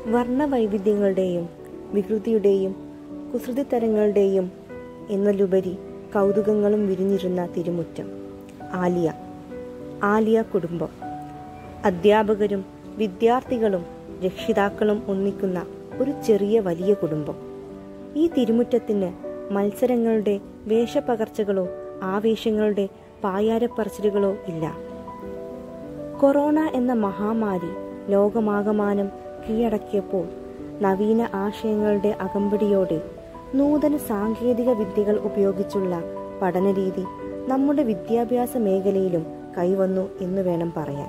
വർണ്ണവൈവിധ്യങ്ങളുടെയും വികൃതിയുടെയും കുസൃതിത്തരങ്ങളുടെയും എന്നതിലുപരി കൗതുകങ്ങളും വിരിഞ്ഞിരുന്ന തിരുമുറ്റം ആലിയ ആലിയ കുടുംബം അധ്യാപകരും വിദ്യാർത്ഥികളും രക്ഷിതാക്കളും ഒന്നിക്കുന്ന ഒരു ചെറിയ വലിയ കുടുംബം ഈ തിരുമുറ്റത്തിന് മത്സരങ്ങളുടെ വേഷപകർച്ചകളോ ആവേശങ്ങളുടെ പായാരപ്പറച്ചിലുകളോ ഇല്ല കൊറോണ എന്ന മഹാമാരി ലോകമാകമാനം കീഴടക്കിയപ്പോൾ നവീന ആശയങ്ങളുടെ അകമ്പടിയോടെ നൂതന സാങ്കേതിക വിദ്യകൾ ഉപയോഗിച്ചുള്ള പഠനരീതി നമ്മുടെ വിദ്യാഭ്യാസ മേഖലയിലും കൈവന്നു എന്ന് വേണം പറയാൻ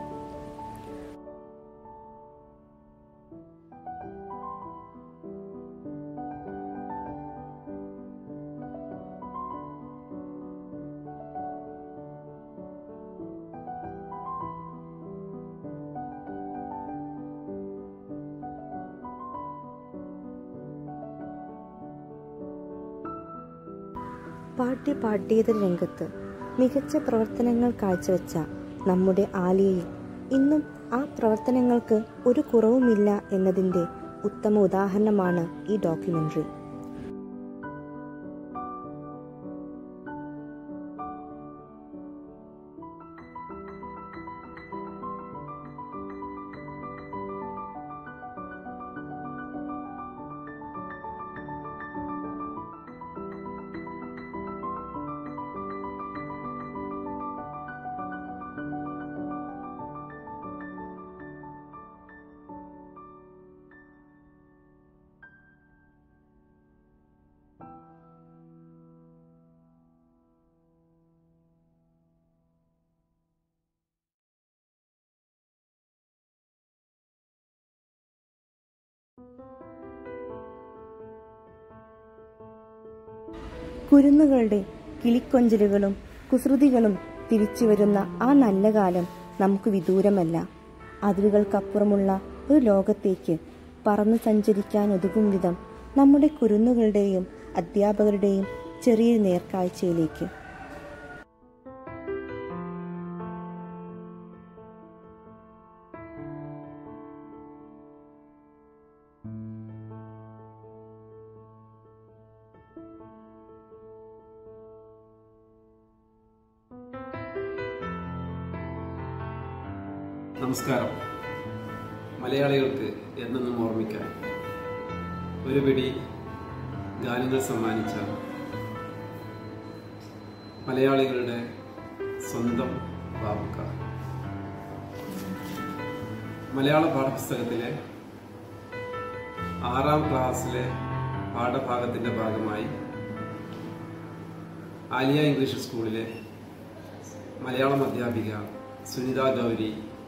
പാഠ്യ പാഠ്യേതര രംഗത്ത് മികച്ച പ്രവർത്തനങ്ങൾ കാഴ്ചവെച്ച നമ്മുടെ ആലിയയിൽ ഇന്നും ആ പ്രവർത്തനങ്ങൾക്ക് ഒരു കുറവുമില്ല എന്നതിന്റെ ഉത്തമ ഉദാഹരണമാണ് ഈ ഡോക്യുമെന്ററി കുരുന്നുകളുടെ കിളിക്കൊഞ്ചലുകളും കുസൃതികളും തിരിച്ചു വരുന്ന ആ നല്ല കാലം നമുക്ക് വിദൂരമല്ല അതിരുകൾക്കപ്പുറമുള്ള ഒരു ലോകത്തേക്ക് പറന്നു സഞ്ചരിക്കാൻ ഒതുങ്ങും വിധം നമ്മുടെ കുരുന്നുകളുടെയും അധ്യാപകരുടെയും ചെറിയൊരു നേർക്കാഴ്ചയിലേക്ക് നമസ്കാരം മലയാളികൾക്ക് എന്നെന്നും ഓർമ്മിക്കാൻ ഒരു പിടി ഗാനങ്ങൾ സമ്മാനിച്ച മലയാളികളുടെ സ്വന്തം ബാബുക്ക മലയാള പാഠപുസ്തകത്തിലെ ആറാം ക്ലാസ്സിലെ പാഠഭാഗത്തിന്റെ ഭാഗമായി ആലിയ ഇംഗ്ലീഷ് സ്കൂളിലെ മലയാളം അധ്യാപിക സുനിത ഗൗരി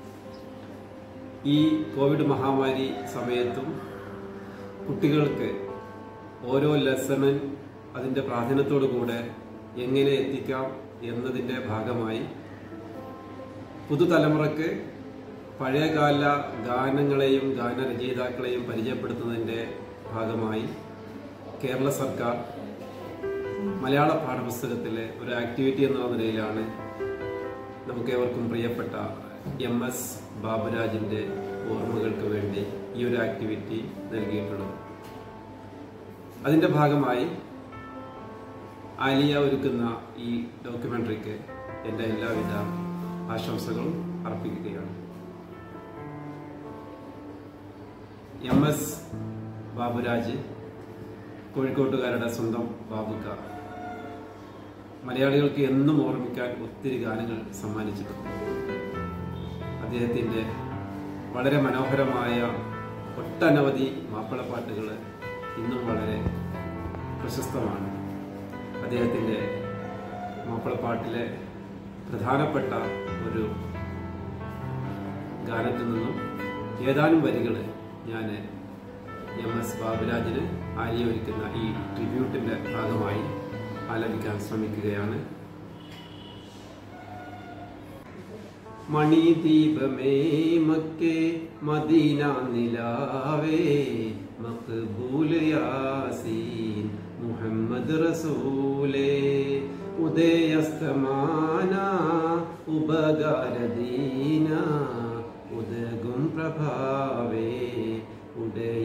ഈ കോവിഡ് മഹാമാരി സമയത്തും കുട്ടികൾക്ക് ഓരോ ലെസണും അതിൻ്റെ പ്രാധാന്യത്തോടു കൂടെ എങ്ങനെ എത്തിക്കാം എന്നതിൻ്റെ ഭാഗമായി പുതുതലമുറക്ക് പഴയകാല ഗാനങ്ങളെയും ഗാനരചയിതാക്കളെയും പരിചയപ്പെടുത്തുന്നതിൻ്റെ ഭാഗമായി കേരള സർക്കാർ മലയാള പാഠപുസ്തകത്തിലെ ഒരു ആക്ടിവിറ്റി എന്ന നിലയിലാണ് നമുക്കേവർക്കും പ്രിയപ്പെട്ട എം എസ് ബാബുരാജിന്റെ ഓർമ്മകൾക്ക് വേണ്ടി ഈ ഒരു ആക്ടിവിറ്റി നൽകിയിട്ടുള്ളത് അതിന്റെ ഭാഗമായി ആലിയ ഒരുക്കുന്ന ഈ ഡോക്യുമെന്ററിക്ക് എൻ്റെ എല്ലാവിധ ആശംസകളും അർപ്പിക്കുകയാണ് എം എസ് ബാബുരാജ് കോഴിക്കോട്ടുകാരുടെ സ്വന്തം ബാബുക്ക മലയാളികൾക്ക് എന്നും ഓർമ്മിക്കാൻ ഒത്തിരി ഗാനങ്ങൾ സമ്മാനിച്ചിട്ടുണ്ട് അദ്ദേഹത്തിൻ്റെ വളരെ മനോഹരമായ ഒട്ടനവധി മാപ്പിളപ്പാട്ടുകൾ ഇന്നും വളരെ പ്രശസ്തമാണ് അദ്ദേഹത്തിൻ്റെ മാപ്പിളപ്പാട്ടിലെ പ്രധാനപ്പെട്ട ഒരു ഗാനത്തിൽ നിന്നും ഏതാനും വരികൾ ഞാൻ എം എസ് ബാബുരാജിന് ആലിയ ഒരുക്കുന്ന ഈ ട്രിബ്യൂട്ടിൻ്റെ ഭാഗമായി ആലപിക്കാൻ ശ്രമിക്കുകയാണ് മണിദീപമേ മക്കേ മദീന നിലാവേ മക്ബൂൽ യാസീൻ മുഹമ്മദ് റസൂലേ ഉദയസ്തമാന ഉപകാരദീന ഉദകും പ്രഭാവേ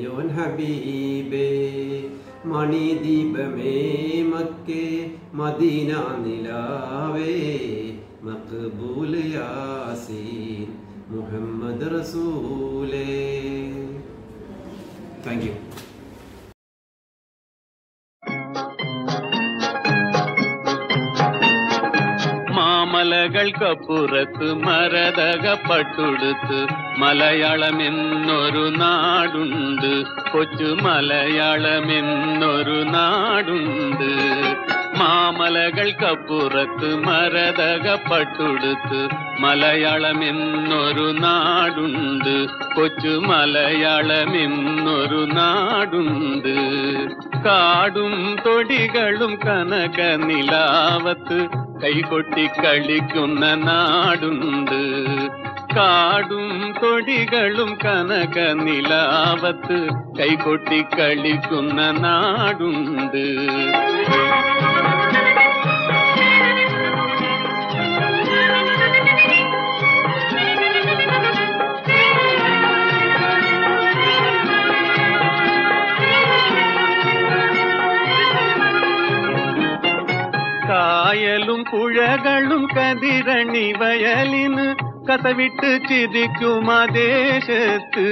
നബിയോൻ ഹബീബേ മണിദീപമേ മക്കേ മദീന നിലാവേ മക്ബൂൽ യാസീൻ മുഹമ്മദ് റസൂലേ താങ്ക് യു മാമലകൾക്കപ്പുറത്ത് മരതകപ്പട്ടുടുത്ത് മലയാളമെന്നൊരു നാടുണ്ട് കൊച്ചു മലയാളമെന്നൊരു നാടുണ്ട് മാമലകൾക്കപ്പുറത്ത് മരതകപ്പട്ടുടുത്ത് മലയാളമെന്നൊരു നാടുണ്ട് കൊച്ചു മലയാളമെന്നൊരു നാടുണ്ട് കാടും തൊടികളും കനക നിലാവത്ത് കൈകൊട്ടി കളിക്കുന്ന നാടുണ്ട് കാടും തൊടികളും കനക നിലാവത്ത് കൈകൊട്ടി കളിക്കുന്ന നാടുണ്ട് കായലും പുഴകളും കതിരണി വയലിന് കഥവിട്ട് ചിരിക്കും ആ ദേശത്ത്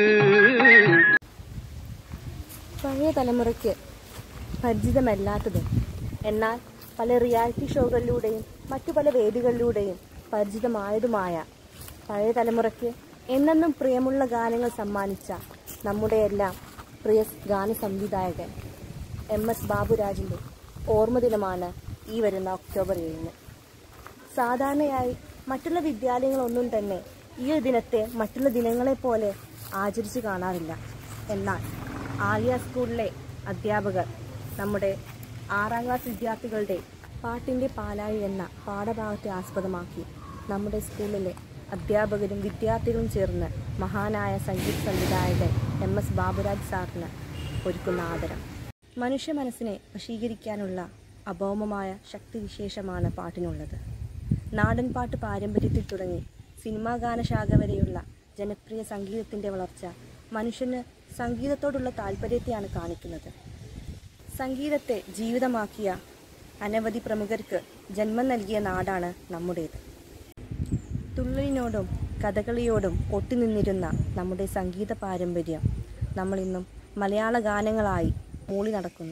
പഴയ തലമുറയ്ക്ക് പരിചിതമല്ലാത്തതും എന്നാൽ പല റിയാലിറ്റി ഷോകളിലൂടെയും മറ്റു പല വേദികളിലൂടെയും പരിചിതമായതുമായ പഴയ തലമുറയ്ക്ക് എന്നെന്നും പ്രിയമുള്ള ഗാനങ്ങൾ സമ്മാനിച്ച നമ്മുടെയെല്ലാം പ്രിയ ഗാന സംവിധായകൻ എം എസ് ബാബുരാജിന്റെ ഓർമ്മദിനമാണ് ഈ വരുന്ന ഒക്ടോബർ ഏഴിന് സാധാരണയായി മറ്റുള്ള വിദ്യാലയങ്ങളൊന്നും തന്നെ ഈ ഒരു ദിനത്തെ മറ്റുള്ള ദിനങ്ങളെ പോലെ ആചരിച്ചു കാണാറില്ല എന്നാൽ ആലിയ സ്കൂളിലെ അധ്യാപകർ നമ്മുടെ ആറാം ക്ലാസ് വിദ്യാർത്ഥികളുടെ പാട്ടിൻ്റെ പാലാഴി എന്ന പാഠഭാഗത്തെ ആസ്പദമാക്കി നമ്മുടെ സ്കൂളിലെ അധ്യാപകരും വിദ്യാർത്ഥികളും ചേർന്ന് മഹാനായ സംഗീത സംവിധായകൻ എം എസ് ബാബുരാജ് സാറിന് ഒരുക്കുന്ന ആദരം മനുഷ്യ മനസ്സിനെ വശീകരിക്കാനുള്ള അഭൗമമായ ശക്തിവിശേഷമാണ് പാട്ടിനുള്ളത് നാടൻ പാട്ട് പാരമ്പര്യത്തിൽ തുടങ്ങി സിനിമാ ഗാനശാഖ വരെയുള്ള ജനപ്രിയ സംഗീതത്തിൻ്റെ വളർച്ച മനുഷ്യന് സംഗീതത്തോടുള്ള താല്പര്യത്തെയാണ് കാണിക്കുന്നത് സംഗീതത്തെ ജീവിതമാക്കിയ അനവധി പ്രമുഖർക്ക് ജന്മം നൽകിയ നാടാണ് നമ്മുടേത് തുള്ളലിനോടും കഥകളിയോടും ഒട്ടുനിന്നിരുന്ന നമ്മുടെ സംഗീത പാരമ്പര്യം നമ്മളിന്നും മലയാള ഗാനങ്ങളായി മൂളി നടക്കുന്നു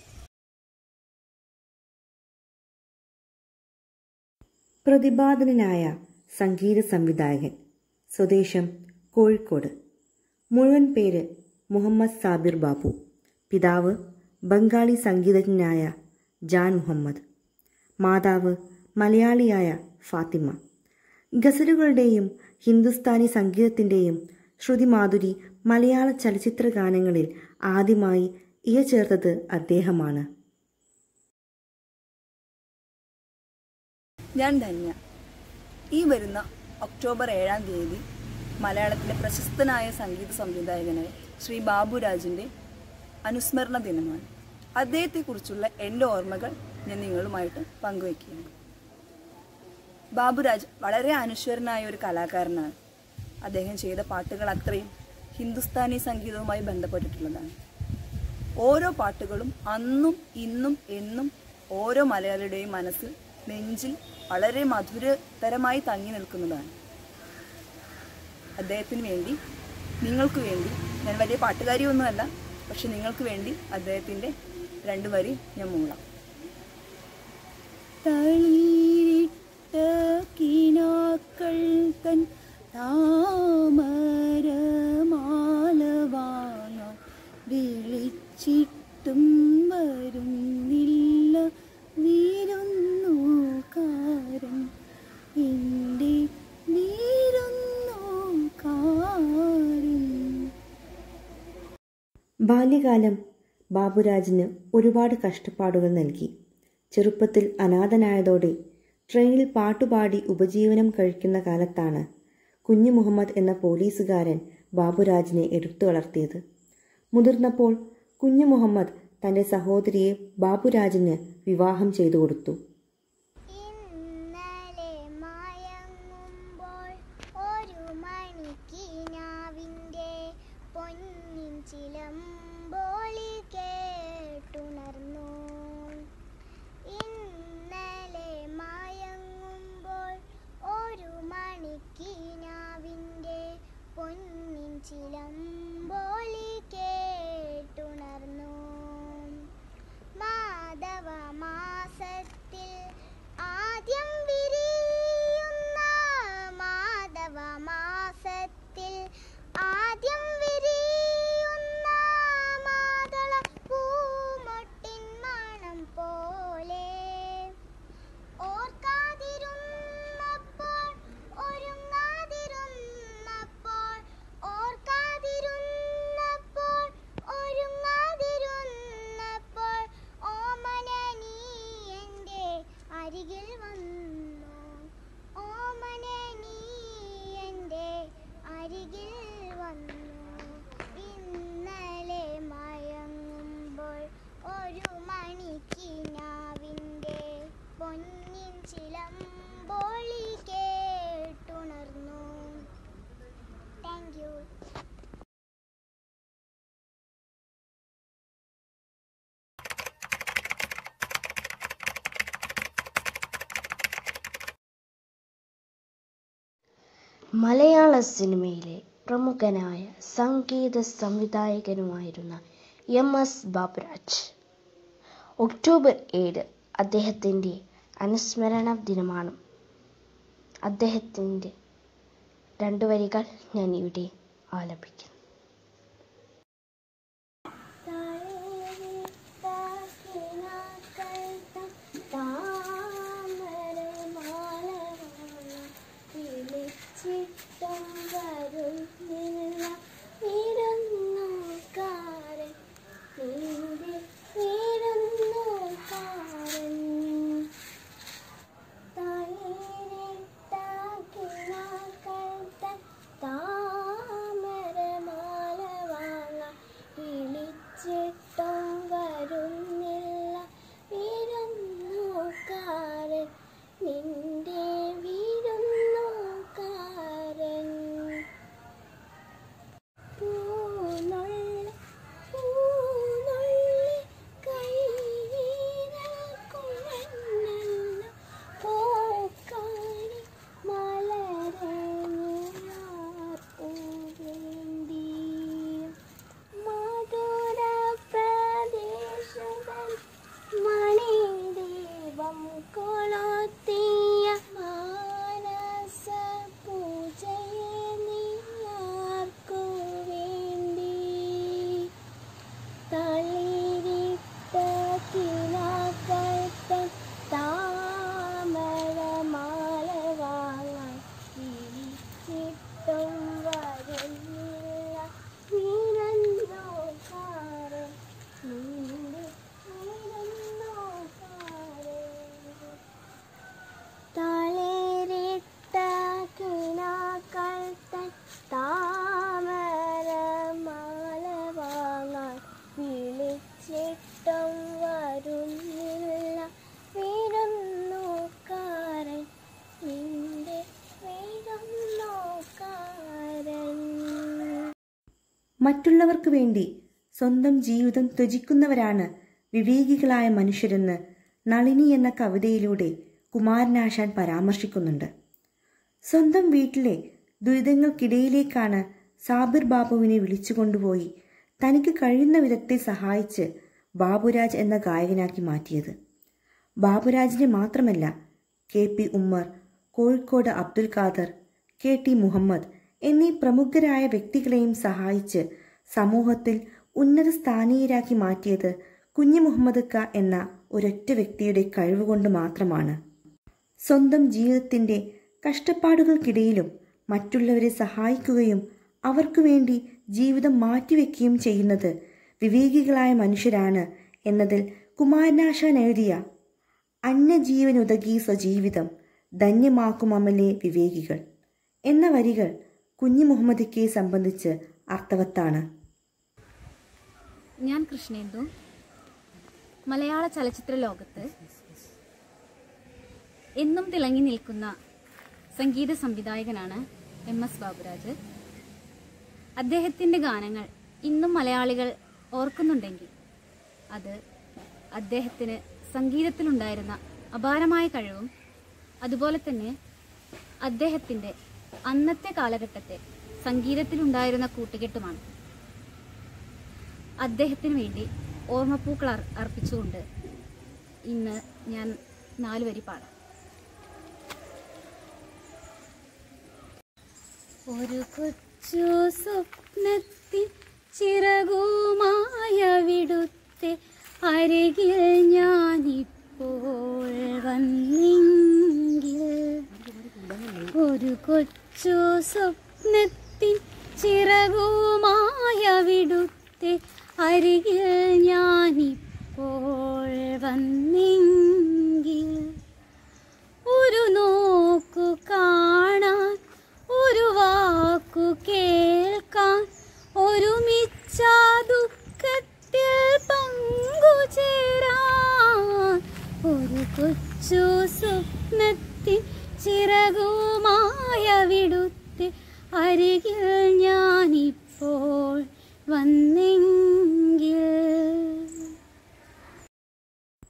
പ്രതിപാദനനായ സംഗീത സംവിധായകൻ സ്വദേശം കോഴിക്കോട് മുഴുവൻ പേര് മുഹമ്മദ് സാബിർ ബാബു പിതാവ് ബംഗാളി സംഗീതജ്ഞനായ ജാൻ മുഹമ്മദ് മാതാവ് മലയാളിയായ ഫാത്തിമ ഗസലുകളുടെയും ഹിന്ദുസ്ഥാനി സംഗീതത്തിൻ്റെയും ശ്രുതിമാധുരി മലയാള ചലച്ചിത്ര ഗാനങ്ങളിൽ ആദ്യമായി ഇയ ചേർത്തത് അദ്ദേഹമാണ് ഞാൻ ധന്യ ഈ വരുന്ന ഒക്ടോബർ ഏഴാം തീയതി മലയാളത്തിലെ പ്രശസ്തനായ സംഗീത സംവിധായകനായ ശ്രീ ബാബുരാജിൻ്റെ അനുസ്മരണ ദിനമാണ് അദ്ദേഹത്തെക്കുറിച്ചുള്ള എൻ്റെ ഓർമ്മകൾ ഞാൻ നിങ്ങളുമായിട്ട് പങ്കുവയ്ക്കുകയാണ് ബാബുരാജ് വളരെ അനശ്വരനായ ഒരു കലാകാരനാണ് അദ്ദേഹം ചെയ്ത പാട്ടുകൾ അത്രയും ഹിന്ദുസ്ഥാനി സംഗീതവുമായി ബന്ധപ്പെട്ടിട്ടുള്ളതാണ് ഓരോ പാട്ടുകളും അന്നും ഇന്നും എന്നും ഓരോ മലയാളിയുടെയും മനസ്സിൽ നെഞ്ചിൽ വളരെ മധുരതരമായി തങ്ങി നിൽക്കുന്നതാണ് അദ്ദേഹത്തിന് വേണ്ടി നിങ്ങൾക്ക് വേണ്ടി ഞാൻ വലിയ പാട്ടുകാരിയൊന്നുമല്ല പക്ഷെ നിങ്ങൾക്ക് വേണ്ടി അദ്ദേഹത്തിൻ്റെ രണ്ടു വരി ഞാൻ മൂളാം തളിരിട്ട കിനാക്കൾ തൻ താമരമാലവാങ്ങാൻ വിളിച്ചിട്ടും വരുന്നില്ല വീരുന്നുകാരൻ എൻ്റെ വീരുന്നുകാരൻ ബാല്യകാലം ബാബുരാജിന് ഒരുപാട് കഷ്ടപ്പാടുകൾ നൽകി ചെറുപ്പത്തിൽ അനാഥനായതോടെ ട്രെയിനിൽ പാട്ടുപാടി ഉപജീവനം കഴിക്കുന്ന കാലത്താണ് കുഞ്ഞു മുഹമ്മദ് എന്ന പോലീസുകാരൻ ബാബുരാജിനെ എടുത്തു വളർത്തിയത് മുതിർന്നപ്പോൾ കുഞ്ഞു മുഹമ്മദ് തന്റെ സഹോദരിയെ ബാബുരാജിന് വിവാഹം ചെയ്തു കൊടുത്തു ഇന്നലെ മയങ്ങുമ്പോൾ ഒരു മണിക്കിനാവിൻ്റെ പൊന്നിൻ ചിലം മലയാള സിനിമയിലെ പ്രമുഖനായ സംഗീത സംവിധായകനുമായിരുന്ന എം എസ് ബാബുരാജ് ഒക്ടോബർ ഏഴ് അദ്ദേഹത്തിൻ്റെ അനുസ്മരണ ദിനമാണ് അദ്ദേഹത്തിൻ്റെ രണ്ടു വരികൾ ഞാൻ ഇവിടെ ആലപിക്കുന്നു വിളിച്ചിട്ടും വരുന്നില്ല വിരുന്നുകാരൻ നിന്റെ വിരുന്നുകാരൻ പൂനുള്ളി പൂനുള്ളി കൈവിരൽ കുഴഞ്ഞല്ല പൂക്കാരി മലരെ നീയാർക്കു വേണ്ടി മധുര പ്രദേശങ്ങൾ മണിദീപം കൊളുത്തിയ മാനസ പൂജയെ നീയാർക്കു വേണ്ടി തളിരിട്ട കിനാക്കത്തൻ താമരമാല വാങ്ങാൻ വിളിച്ചിട്ടും വരുന്നില്ല വിരന്നോക്കാരൻ നിന്റെ വിരന്നോക്കാരൻ തളിരിട്ട കിനാക്കത്തൻ താമരമാല വാങ്ങാൻ വിളിച്ചിട്ടും വരുന്നില്ല വിരുന്നുകാരൻ നിന്റെ വിരുന്നുകാരൻ മറ്റുള്ളവർക്ക് വേണ്ടി സ്വന്തം ജീവിതം ത്യജിക്കുന്നവരാണ് വിവേകികളായ മനുഷ്യരെന്ന് നളിനി എന്ന കവിതയിലൂടെ കുമാരനാശാൻ പരാമർശിക്കുന്നുണ്ട് സ്വന്തം വീട്ടിലെ ദുരിതങ്ങൾക്കിടയിലേക്കാണ് സാബിർ ബാബുവിനെ വിളിച്ചുകൊണ്ടുപോയി തനിക്ക് കഴിയുന്ന വിധത്തിൽ സഹായിച്ച് ബാബുരാജ് എന്ന ഗായകനാക്കി മാറ്റിയത് ബാബുരാജിനെ മാത്രമല്ല K P Ummer Kozhikode Abdul Khader K T Muhammad എന്നീ പ്രമുഖരായ വ്യക്തികളെയും സഹായിച്ച് സമൂഹത്തിൽ ഉന്നത സ്ഥാനീയരാക്കി മാറ്റിയത് കുഞ്ഞു മുഹമ്മദ് ക എന്ന ഒരൊറ്റ വ്യക്തിയുടെ കഴിവുകൊണ്ട് മാത്രമാണ് സ്വന്തം ജീവിതത്തിൻ്റെ കഷ്ടപ്പാടുകൾക്കിടയിലും മറ്റുള്ളവരെ സഹായിക്കുകയും അവർക്കു വേണ്ടി ജീവിതം മാറ്റിവെക്കുകയും ചെയ്യുന്നത് വിവേകികളായ മനുഷ്യരാണ് എന്നതിൽ കുമാരനാശാൻ എഴുതിയ അന്യജീവനുതകി സ്വജീവിതം ധന്യമാക്കുമമലെ വിവേകികൾ എന്ന വരികൾ കുഞ്ഞു മുഹമ്മദിക്കയെ സംബന്ധിച്ച് അർത്ഥവത്താണ് ഞാൻ കൃഷ്ണേന്ദു മലയാള ചലച്ചിത്ര ലോകത്ത് എന്നും തിളങ്ങി നിൽക്കുന്ന സംഗീത സംവിധായകനാണ് എം എസ് ബാബുരാജ് അദ്ദേഹത്തിൻ്റെ ഗാനങ്ങൾ ഇന്നും മലയാളികൾ ഓർക്കുന്നുണ്ടെങ്കിൽ അത് അദ്ദേഹത്തിന് സംഗീതത്തിലുണ്ടായിരുന്ന അപാരമായ കഴിവും അതുപോലെ തന്നെ അദ്ദേഹത്തിൻ്റെ അന്നത്തെ കാലഘട്ടത്തെ സംഗീതത്തിലുണ്ടായിരുന്ന കൂട്ടുകെട്ടുമാണ് അദ്ദേഹത്തിന് വേണ്ടി ഓർമ്മപ്പൂക്കൾ അർ- അർപ്പിച്ചുകൊണ്ട് ഇന്ന് ഞാൻ നാല് വരി പാടാം ഒരു കൊച്ചു സ്വപ്നത്തിൽ ചിറകുമായ വിടുത്തെ അരികിൽ ഞാനിപ്പോൾ വന്നെങ്കിൽ ഒരു കൊച്ചു സ്വപ്നത്തിൽ ചിറകുമായ വിടുത്തെ അരികിൽ ഞാനിപ്പോൾ വന്നെങ്കിൽ ഒരു നോക്കു കാണാൻ ഒരു വാക്കു കേൾക്കാൻ ഒരുമിച്ച ദുഃഖത്തിൽ പങ്കുചേരാൻ ഒരു കൊച്ചു സ്വപ്നത്തിൽ ചിറകുമായ വിടുത്തെ അരികിൽ ഞാനിപ്പോൾ വന്നെങ്കിൽ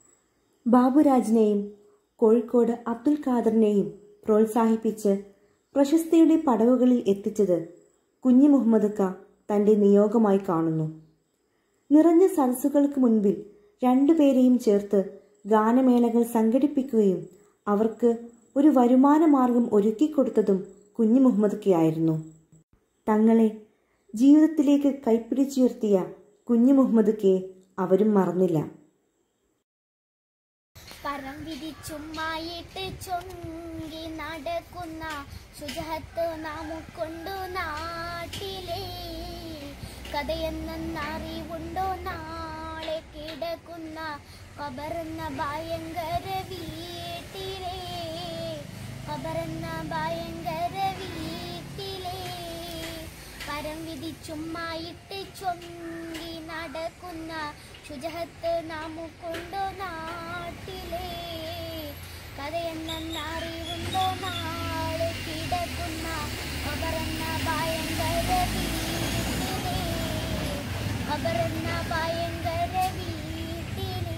ബാബുരാജിനെയും കോഴിക്കോട് അബ്ദുൽ ഖാദറിനെയും പ്രോത്സാഹിപ്പിച്ച് പ്രശസ്തിയുടെ പടവുകളിൽ എത്തിച്ചത് കുഞ്ഞി മുഹമ്മദ് ക തന്റെ നിയോഗമായി കാണുന്നു നിറഞ്ഞ സദസ്സുകൾക്ക് മുൻപിൽ രണ്ടുപേരെയും ചേർത്ത് ഗാനമേളകൾ സംഘടിപ്പിക്കുകയും അവർക്ക് ഒരു വരുമാന മാർഗം ഒരുക്കിക്കൊടുത്തതും കുഞ്ഞി മുഹമ്മദ് കെയായിരുന്നു തങ്ങളെ ജീവിതത്തിലേക്ക് കൈപ്പിടിച്ചുയർത്തിയ കുഞ്ഞു മുഹമ്മദ് കെ അവരും മറന്നില്ല പരം വിധിച്ചുമ്മായിട്ട് ചൊങ്കി നടക്കുന്ന ശുചഹത്ത് നാമുക്കൊണ്ടു നാട്ടിലെ കഥയെന്നറിവുണ്ടോ നാളെ കിടക്കുന്ന കബറെന്ന ഭയങ്കര വീട്ടിലെ കബറെന്ന ഭയങ്കര വീട്ടിലെ പരം വിധിച്ചുമ്മായിട്ട് ചൊങ്കി നടക്കുന്ന ശുചഹത്ത് നാമുക്കൊണ്ടോ നാട്ടിലെ കഥയെന്നറിവുണ്ടോ നാളെ കിടക്കുന്ന കബറെന്ന ഭയങ്കര വീട്ടിലെ കബറെന്ന ഭയങ്കര വീട്ടിലെ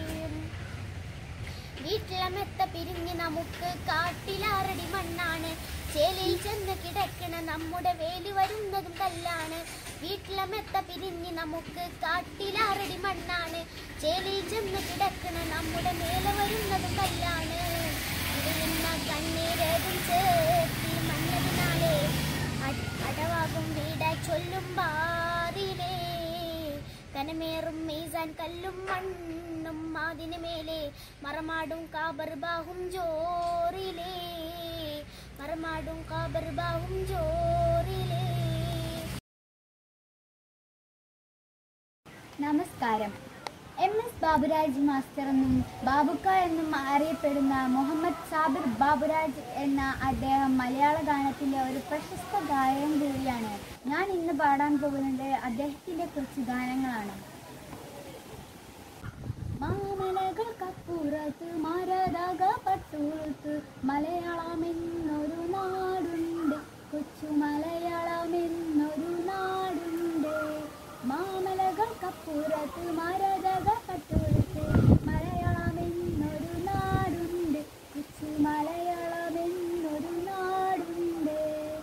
വീട്ടിലമെത്ത പിരിഞ്ഞ് നമുക്ക് കാട്ടിലാറടി മണ്ണാണ് ചേലയിൽ ചെന്ന് കിടക്കണ നമ്മുടെ വേലി വരുന്നതും കല്ലാണ് വീട്ടിലമെത്ത പിരിഞ്ഞ് നമുക്ക് കാട്ടിലാറടി മണ്ണാണ് ചേലയിൽ ചെന്ന് കിടക്കണ നമ്മുടെ മേലെ വരുന്നതും കല്ലാണ് ഇടിയുന്ന കണ്ണീരതും ചേർത്തി മണ്ണതിനാലേ അ- അടവാകും വീട ചൊല്ലും ബാതിലേ കനമേറും മീസാൻ കല്ലും മണ്ണും അതിനു മേലെ മറമാടും കാബർ ബാഹും ജോറിലേ മറമാടും കാബർ ബാഹും ജോറിലേ നമസ്കാരം എം എസ് ബാബുരാജ് മാസ്റ്റർ എന്നും ബാബുക്ക എന്നും അറിയപ്പെടുന്ന മുഹമ്മദ് സാബിർ ബാബുരാജ് എന്ന അദ്ദേഹം മലയാള ഗാനത്തിലെ ഒരു പ്രശസ്ത ഗായകൻ കൂടിയാണ് ഞാൻ ഇന്ന് പാടാൻ പോകുന്നത് അദ്ദേഹത്തിൻ്റെ കുറച്ച് ഗാനങ്ങളാണ് മാമലകൾക്കപ്പുറത്ത് മരതകപ്പട്ടുത്ത് മലയാളമെന്നൊരു നാടുണ്ട് കൊച്ചു മലയാളമെന്നൊരു നാടുണ്ട് മാമലകൾക്കപ്പുറത്ത് മരതകപ്പട്ടുത്ത് മലയാളമെന്നൊരു നാടുണ്ട് കൊച്ചു മലയാളമെന്നൊരു നാടുണ്ട്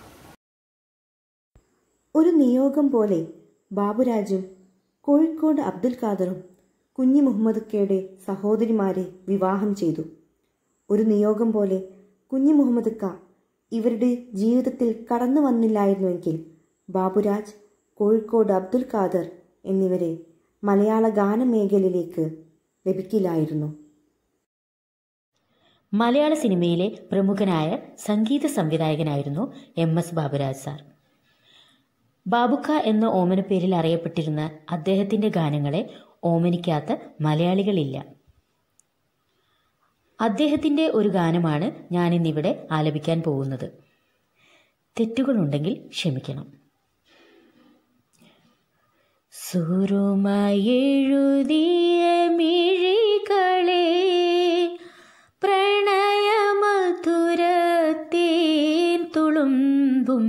ഒരു നിയോഗം പോലെ ബാബുരാജും കോഴിക്കോട് അബ്ദുൽ ഖാദറും കുഞ്ഞി മുഹമ്മദ് കെയുടെ സഹോദരിമാരെ വിവാഹം ചെയ്തു ഒരു നിയോഗം പോലെ കുഞ്ഞി മുഹമ്മദ് ക ഇവരുടെ ജീവിതത്തിൽ കടന്നു വന്നില്ലായിരുന്നുവെങ്കിൽ ബാബുരാജ് കോഴിക്കോട് അബ്ദുൽ ഖാദർ എന്നിവരെ മലയാള ഗാനമേഖലയിലേക്ക് ലഭിക്കില്ലായിരുന്നു മലയാള സിനിമയിലെ പ്രമുഖനായ സംഗീത സംവിധായകനായിരുന്നു M S Baburaj sir Babukka എന്ന ഓമന പേരിൽ അറിയപ്പെട്ടിരുന്ന അദ്ദേഹത്തിൻ്റെ ഗാനങ്ങളെ ഓമനിക്കാത്ത മലയാളികളില്ല അദ്ദേഹത്തിൻ്റെ ഒരു ഗാനമാണ് ഞാനിന്നിവിടെ ആലപിക്കാൻ പോകുന്നത് തെറ്റുകളുണ്ടെങ്കിൽ ക്ഷമിക്കണം സുറുമയെഴുതിയ മിഴികളെ പ്രണയമധുരത്തേൻ തുളുമ്പും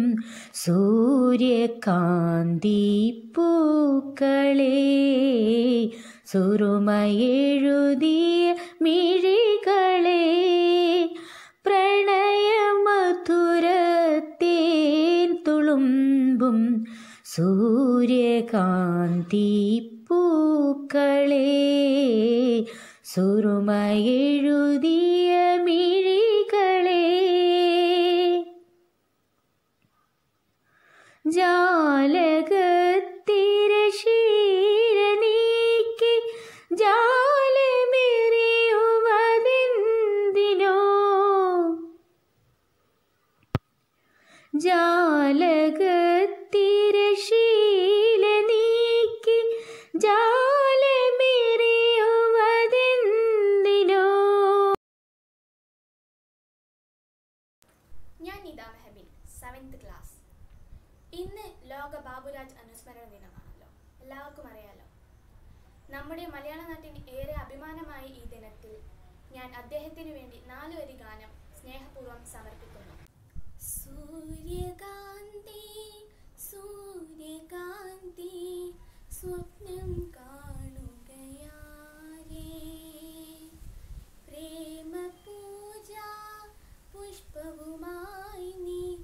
സൂര്യകാന്തി പൂക്കളെ സുറുമയെഴുതിയ മിഴികളെ പ്രണയമധുരത്തേൻ തുളുമ്പും സൂര്യകാന്തി പൂക്കളെ സുറുമയെഴുതിയ മിഴികളെ ജാലകത്തിരശീല നീക്കി ജാലമെറിയുവതെന്തിനോ ജാലകത്തിരശീല നീക്കി ജാലമെറിയുവതെന്തിനോ ഞാൻ നിത മെഹബിൻ സെവൻത് ക്ലാസ് ഇന്ന് ലോക ബാബുരാജ് അനുസ്മരണ ദിനമാണല്ലോ എല്ലാവർക്കും അറിയാലോ നമ്മുടെ മലയാള നാട്ടിന് ഏറെ അഭിമാനമായ ഈ ദിനത്തിൽ ഞാൻ അദ്ദേഹത്തിനു വേണ്ടി നാല് വരി ഗാനം സ്നേഹപൂർവ്വം സമർപ്പിക്കുന്നു സൂര്യകാന്തി സൂര്യകാന്തി സ്വപ്നം കാണുകയാരേ പ്രേമ പൂജ പുഷ്പവുമായി നീ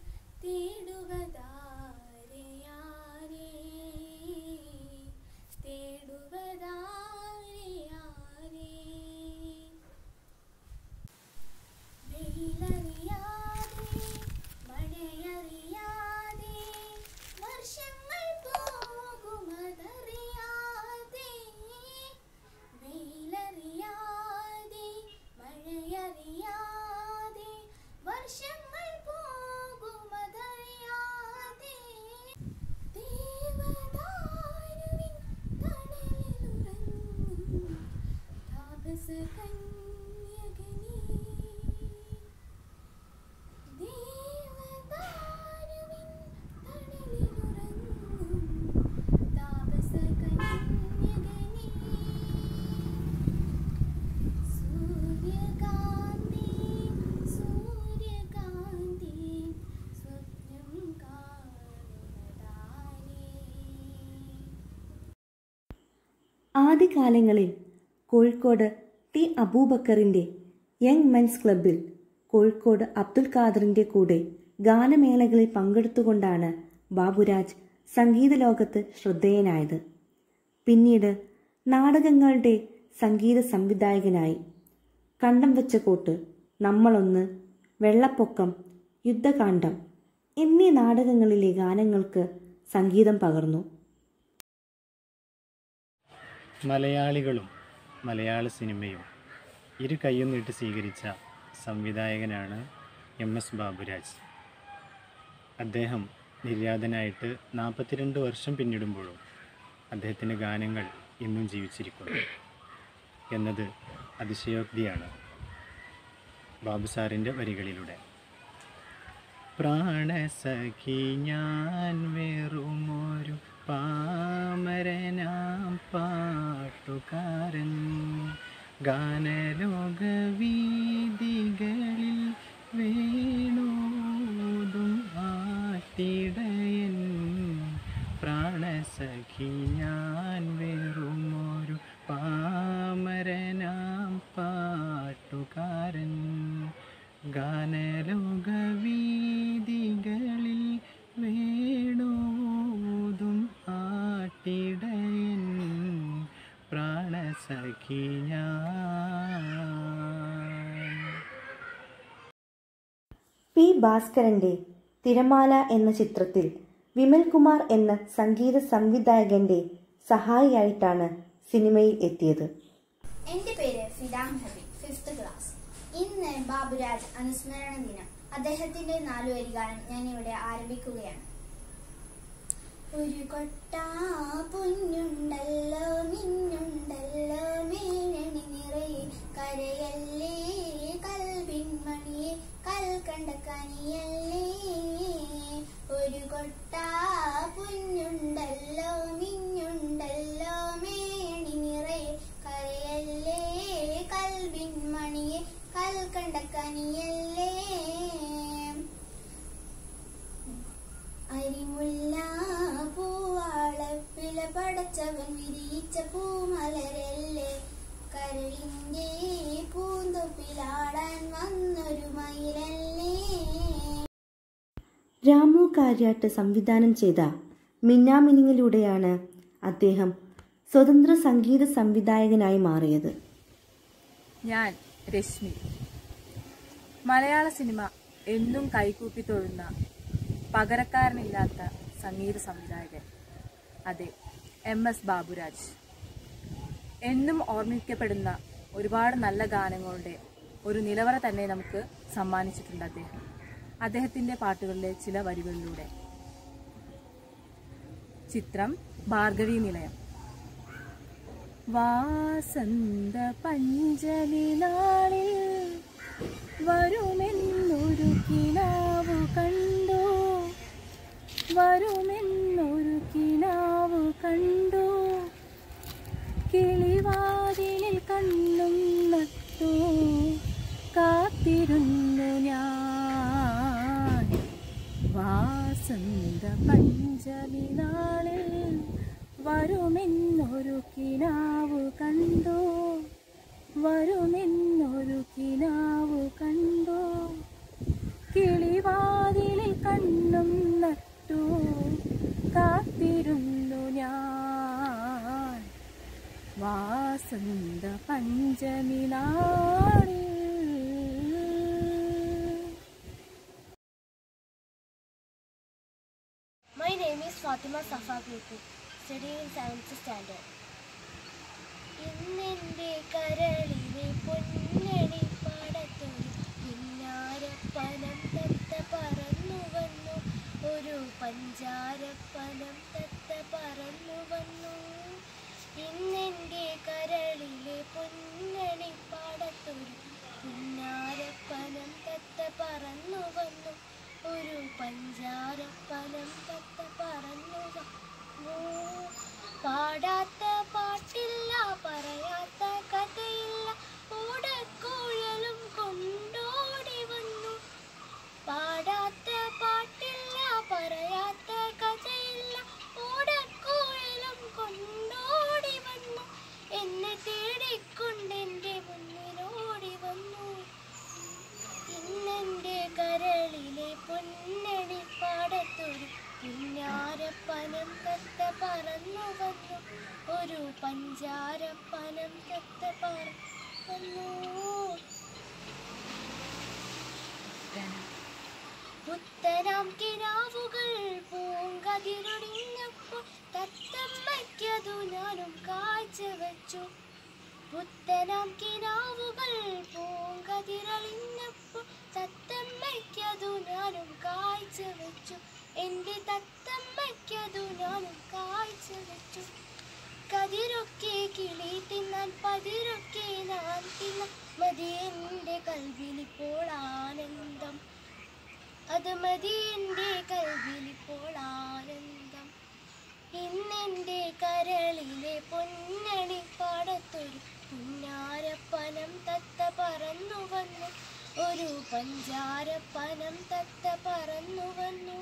ആദ്യകാലങ്ങളിൽ കോഴിക്കോട് ടി അബൂബക്കറിൻ്റെ യങ് മെൻസ് ക്ലബിൽ കോഴിക്കോട് അബ്ദുൽ ഖാദറിൻ്റെ കൂടെ ഗാനമേളകളിൽ പങ്കെടുത്തുകൊണ്ടാണ് ബാബുരാജ് സംഗീത ലോകത്ത് ശ്രദ്ധേയനായത് പിന്നീട് നാടകങ്ങളുടെ സംഗീത സംവിധായകനായി കണ്ടം വെച്ച കോട്ട് നമ്മളൊന്ന് വെള്ളപ്പൊക്കം യുദ്ധകാന്ഡം എന്നീ നാടകങ്ങളിലെ ഗാനങ്ങൾക്ക് സംഗീതം പകർന്നു മലയാളികളും മലയാള സിനിമയും ഇരു കൈയും നീട്ടി സ്വീകരിച്ച സംവിധായകനാണ് എം എസ് ബാബുരാജ് അദ്ദേഹം നിര്യാതനായിട്ട് നാൽപ്പത്തിരണ്ട് വർഷം പിന്നിടുമ്പോഴും അദ്ദേഹത്തിൻ്റെ ഗാനങ്ങൾ ഇന്നും ജീവിച്ചിരിക്കുന്നു എന്നത് അതിശയോക്തിയാണ് ബാബു സാറിൻ്റെ വരികളിലൂടെ പ്രാണസഖി ഞാൻ വെറുമൊരു പാമരനാം പാട്ടുകാരൻ ഗാനലോക വീതികളിൽ വേണോതും ആട്ടിടയൻ പ്രാണസഖി ഞാൻ വെറുമൊരു പാമരനാം പാട്ടുകാരൻ ഗാനലോക വീതികളിൽ വേണോതും ആട്ടിടയൻ പ്രാണസഖി ഞാൻ പി ഭാസ്കരന്റെ തിരമാല എന്ന ചിത്രത്തിൽ വിമൽകുമാർ എന്ന സംഗീത സംവിധായകന്റെ സഹായിയായിട്ടാണ് സിനിമയിൽ എത്തിയത് എന്റെ പേര് ഫിദാം ഹബീബ് ഫിഫ്ത്ത് ക്ലാസ് ഇന്ന് ബാബുരാജ് അനുസ്മരണ ദിനം അദ്ദേഹത്തിന്റെ നാലു വരികാലം ഞാൻ ഇവിടെ ആരംഭിക്കുകയാണ് ഒരു കൊട്ട പൊന്നുണ്ടല്ലോ മിന്നുണ്ടല്ലോ മേനണി നിറയെ കരയല്ലേ കൽബിൻമണിയെ കൽക്കണ്ട കനിയല്ലേ ഒരു കൊട്ട പൊന്നുണ്ടല്ലോ മിന്നുണ്ടല്ലോ മേണി നിറയെ കരയല്ലേ കൽബിൻമണിയെ കൽക്കണ്ട കനിയല്ലേ അരിമുല്ല പൂവാളപ്പില പടച്ചവൻ വിരിയിച്ച പൂമലരല്ലേ കരളിന്റെ പൂന്തൊപ്പിലാടാൻ വന്നൊരു മയിലല്ലേ രാമു കാര്യാട്ട് സംവിധാനം ചെയ്ത മിന്നാമിനിങ്ങിലൂടെയാണ് അദ്ദേഹം സ്വതന്ത്ര സംഗീത സംവിധായകനായി മാറിയത് ഞാൻ രശ്മി മലയാള സിനിമ എന്നും കൈകൂപ്പി തൊഴുന്ന പകരക്കാരനില്ലാത്ത സംഗീത സംവിധായകൻ അതെ എം എസ് ബാബുരാജ് എന്നും ഓർമ്മിക്കപ്പെടുന്ന ഒരുപാട് നല്ല ഗാനങ്ങളുടെ ഒരു നിലവറ തന്നെ നമുക്ക് സമ്മാനിച്ചിട്ടുണ്ട് അദ്ദേഹം അദ്ദേഹത്തിൻ്റെ പാട്ടുകളിലെ ചില വരികളിലൂടെ ചിത്രം ഭാർഗവി നിലയം വാസന്ത പഞ്ചമി നാളിൽ വരുമെന്നൊരു കിനാവു കണ്ടു വരുമെന്നൊരു കിനാവു കണ്ടു കിളിവാതിലിൽ കണ്ണും നട്ടു കാത്തിരുന്നു ഞാൻ വാസന്ത പഞ്ചമി നാളിൽ വരുമെന്നൊരു കിനാവു കണ്ടു വരുമെന്നൊരു കിനാവു കണ്ടു കിളിവാതിലിൽ കണ്ണും നട്ടു കാത്തിരുന്നു ഞാൻ വാസന്ത പഞ്ചമി നാളിൽ My name is Fatima Safa Group, studying in 7th standard. ഇന്നെന്റെ കരളിലെ പൊന്നണി പാടത്തൊരു പിന്നാരപ്പനം തത്ത പറന്നു വന്നു ഒരു പഞ്ചാരപ്പനം തത്ത പറന്നു വന്നു ഇന്നെന്റെ കരളിലെ പൊന്നണി ഒരു പഞ്ചാരപ്പനം തത്ത പറന്നു പുത്തനാം കിനാവുകൾ പൂങ്കതിരൊടിഞ്ഞപ്പോൾ തത്തമ്മയ്ക്കതു ഞാനും കാഴ്ച വെച്ചു പുത്തനാം കിനാവുകൾ പൂങ്കതിരളിഞ്ഞപ്പോൾ തത്തമ്മയ്ക്കതു ഞാനും കാഴ്ച വെച്ചു എൻ്റെ തത്തമ്മയ്ക്കതു ഞാനും കാഴ്ച വെച്ചു കതിരൊക്കെ കിളി തിന്നാൻ പതിരൊക്കെ ഞാൻ തിന്നാൻ മതി എൻ്റെ കൽവിലിപ്പോൾ ആനന്ദം അത് മതി എൻ്റെ കൽവിലിപ്പോൾ ആനന്ദം ഇന്നെൻ്റെ കരളിലെ പൊന്നണി പാടത്തൊരു പുന്നാരപ്പനം തത്ത പറന്നു വന്നു ഒരു പഞ്ചാരപ്പനം തത്ത പറന്നു വന്നു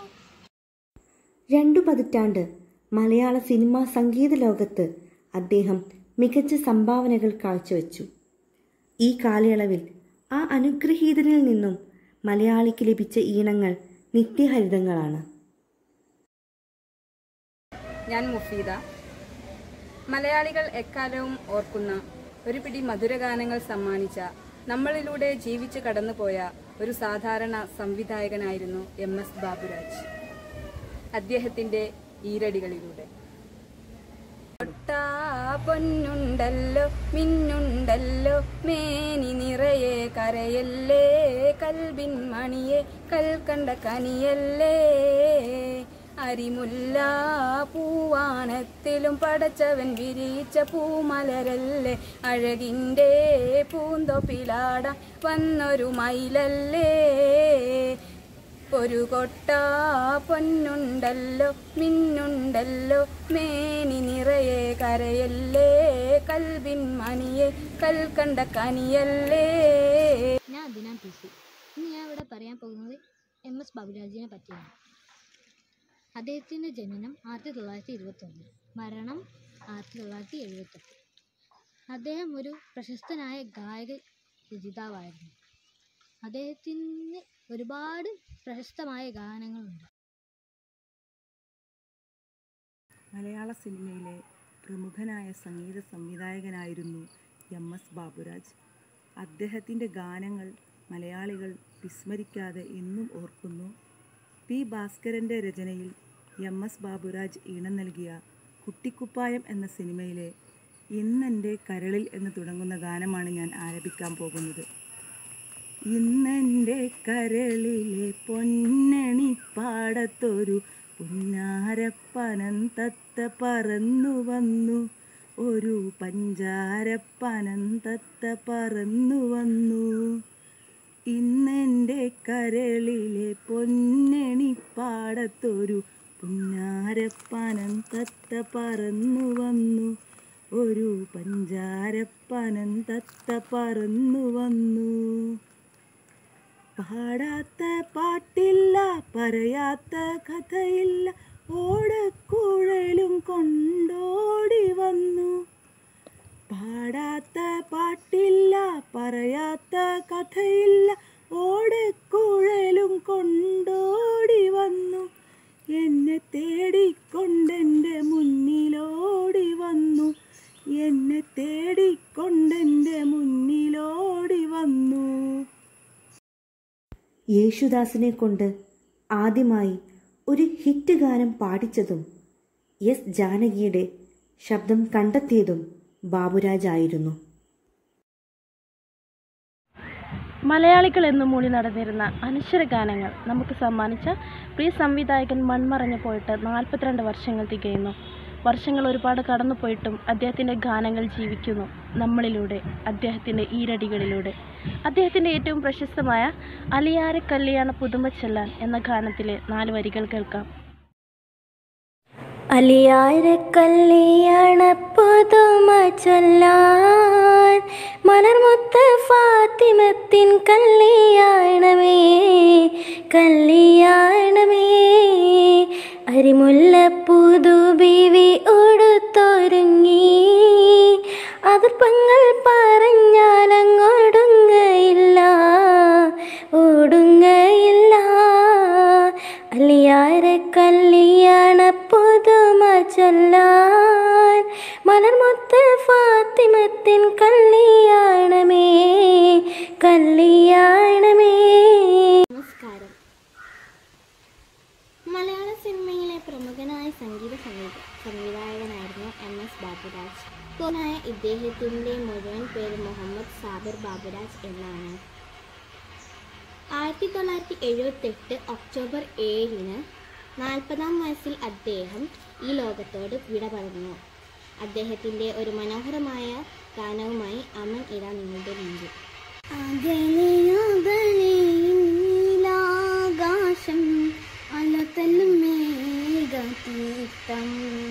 രണ്ടു പതിറ്റാണ്ട് മലയാള സിനിമാ സംഗീത ലോകത്ത് അദ്ദേഹം മികച്ച സംഭാവനകൾ കാഴ്ചവെച്ചു ഈ കാലയളവിൽ ആ അനുഗ്രഹീതനിൽ നിന്നും മലയാളിക്ക് ലഭിച്ച ഈണങ്ങൾ നിത്യഹരിതങ്ങളാണ് ഞാൻ മുഫീദ മലയാളികൾ എക്കാലവും ഓർക്കുന്ന ഒരു പിടി മധുരഗാനങ്ങൾ സമ്മാനിച്ച നമ്മളിലൂടെ ജീവിച്ചു കടന്നുപോയ ഒരു സാധാരണ സംവിധായകനായിരുന്നു എം എസ് ബാബുരാജ് അദ്ദേഹത്തിന്റെ ഈരടികളിലൂടെ തൊട്ടാ പൊന്നുണ്ടല്ലോ മിന്നുണ്ടല്ലോ മേനി നിറയെ കരയല്ലേ കൽബിൻ മണിയെ കൽക്കണ്ട കനിയല്ലേ അരിമുല്ല പൂവാനത്തിലും പടച്ചവൻ വിരിച്ച പൂമലരല്ലേ അഴകിൻ്റെ പൂന്തൊപ്പിലാട വന്നൊരു മയിലല്ലേ ഒരു കൊട്ട പൊന്നുണ്ടല്ലോ മിന്നുണ്ടല്ലോ മേനി നിറയെ കരയല്ലേ കൽബിൻ മണിയെ കൽക്കണ്ട കനിയല്ലേ ഞാൻ ദിനാൻ പി സി ഇന്ന് ഞാൻ ഇവിടെ പറയാൻ പോകുന്നത് എം എസ് ബാബുരാജിനെ പറ്റിയാണ് അദ്ദേഹത്തിൻ്റെ ജനനം ആയിരത്തി തൊള്ളായിരത്തി ഇരുപത്തൊന്ന് മരണം ആയിരത്തി തൊള്ളായിരത്തി എഴുപത്തെട്ട് അദ്ദേഹം ഒരു പ്രശസ്തനായ ഗായക രചയിതാവായിരുന്നു അദ്ദേഹത്തിന് ഒരുപാട് പ്രശസ്തമായ ഗാനങ്ങളുണ്ട് മലയാള സിനിമയിലെ പ്രമുഖനായ സംഗീത സംവിധായകനായിരുന്നു എം എസ് ബാബുരാജ് അദ്ദേഹത്തിൻ്റെ ഗാനങ്ങൾ മലയാളികൾ വിസ്മരിക്കാതെ എന്നും ഓർക്കുന്നു പി ഭാസ്കരൻ്റെ രചനയിൽ എം എസ് ബാബുരാജ് ഈണം നൽകിയ കുട്ടിക്കുപ്പായം എന്ന സിനിമയിലെ ഇന്നെൻ്റെ കരളിൽ എന്ന് തുടങ്ങുന്ന ഗാനമാണ് ഞാൻ ആലപിക്കാൻ പോകുന്നത് ഇന്നെൻ്റെ കരളിലെ പൊന്നണി പാടത്തൊരു പുന്നാരപ്പനം തത്ത പറന്നു വന്നു ഒരു പഞ്ചാരപ്പനം തത്ത പറന്നു വന്നു ഇന്നെൻ്റെ കരളിലെ പൊന്നണി പാടത്തൊരു പുന്നാരപ്പനം തത്ത പറന്നു വന്നു ഒരു പഞ്ചാരപ്പനം തത്ത പറന്നു വന്നു പാടാത്ത പാട്ടില്ല പറയാത്ത കഥയില്ല ഓടക്കുഴലും കൊണ്ടോടി വന്നു പാടാത്ത പാട്ടില്ല പറയാത്ത കഥയില്ല ഓടക്കുഴലും കൊണ്ടോടി വന്നു എന്നെ തേടിക്കൊണ്ടെൻ്റെ മുന്നിലോടി വന്നു എന്നെ തേടിക്കൊണ്ടെൻ്റെ മുന്നിലോടി വന്നു യേശുദാസിനെ കൊണ്ട് ആദ്യമായി ഒരു ഹിറ്റ് ഗാനം പാടിച്ചതും എസ് ജാനകിയുടെ ശബ്ദം കണ്ടെത്തിയതും ബാബുരാജായിരുന്നു മലയാളികൾ എന്നും മൂടി നടന്നിരുന്ന അനശ്വര ഗാനങ്ങൾ നമുക്ക് സമ്മാനിച്ച പ്രിയ സംവിധായകൻ മൺമറഞ്ഞു പോയിട്ട് നാൽപ്പത്തിരണ്ട് വർഷങ്ങൾ തികയുന്നു വർഷങ്ങൾ ഒരുപാട് കടന്നുപോയിട്ടും അദ്ദേഹത്തിൻ്റെ ഗാനങ്ങൾ ജീവിക്കുന്നു നമ്മളിലൂടെ അദ്ദേഹത്തിൻ്റെ ഈരടികളിലൂടെ അദ്ദേഹത്തിൻ്റെ ഏറ്റവും പ്രശസ്തമായ അലിയാര കല്യാണ പുതുമ ചെല്ലാൻ എന്ന ഗാനത്തിലെ നാല് വരികൾ കേൾക്കാം അലിയാര കല്യാണ പുതുമ ചൊല്ലാൻ മലർമുത്ത ഫാത്തിമത്തിൻ കല്യാണമേ കല്യാണമേ അരിമുല്ല പുതു ബീവി ഉടുത്തൊരുങ്ങി അതിർപ്പങ്ങൾ പറഞ്ഞാൽ അങ്ങോടുങ്ങയില്ല ഓടുങ്ങയില്ല അലിയാര കല്യാണ പുതുമ ചൊല്ലാൻ മലർമൊത്ത ഫാത്തിമത്തിൻ കല്യാണമേ കല്യാണമേ നമസ്കാരം മലയാള സിനിമയിലെ പ്രമുഖനായ സംഗീത സംഗീത സംവിധായകനായിരുന്നു എം എസ് ബാബുരാജ് ായ ഇദ്ദേഹത്തിൻ്റെ മുഴുവൻ പേര് മുഹമ്മദ് സാബിർ ബാബുരാജ് എന്നാണ് ആയിരത്തി തൊള്ളായിരത്തി എഴുപത്തെട്ട് ഒക്ടോബർ ഏഴിന് നാൽപ്പതാം വയസ്സിൽ അദ്ദേഹം ഈ ലോകത്തോട് വിട പറഞ്ഞു അദ്ദേഹത്തിൻ്റെ ഒരു മനോഹരമായ ഗാനവുമായി അമൻ ഇതാ നിങ്ങളുടെ മുമ്പിൽ നീലാകാശം അലതല്ലും മേഘതീർത്ഥം